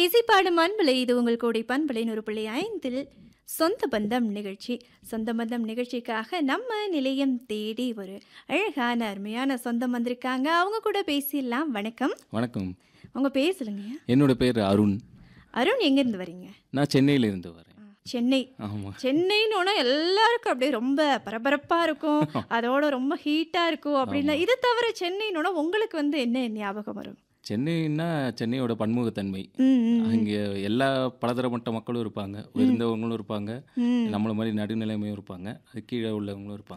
இசைப்பாடும் அன்பலை இது உங்கள் கோடை பண்பலை ஒரு பிள்ளை ஐந்தில் சொந்த பந்தம் நிகழ்ச்சி சொந்த பந்தம் நிகழ்ச்சிக்காக நம்ம நிலையம் தேடி ஒரு அழகான அருமையான சொந்தம் வந்திருக்காங்க அவங்க கூட பேசிடலாம் வணக்கம் வணக்கம் உங்க பேர் சொல்லுங்க என்னோட பேர் அருண் அருண் எங்கேருந்து வரீங்க நான் சென்னையில இருந்து வரேன் சென்னை ஆமாம் சென்னைன்னு உடனே எல்லாருக்கும் அப்படியே ரொம்ப பரபரப்பா இருக்கும் அதோட ரொம்ப ஹீட்டா இருக்கும் அப்படின்னா இது தவிர சென்னைன்னு உங்களுக்கு வந்து என்ன ஞாபகம் வரும் சென்னைன்னா சென்னையோட பன்முகத்தன்மை ம், ம், அங்கே எல்லா பலதரப்பட்ட மக்களும் இருப்பாங்க உயர்ந்தவங்களும் இருப்பாங்க ம். நம்மள மாதிரி நடுநிலைமையும் இருப்பாங்க அது கீழே உள்ளவங்களும் இருப்பாங்க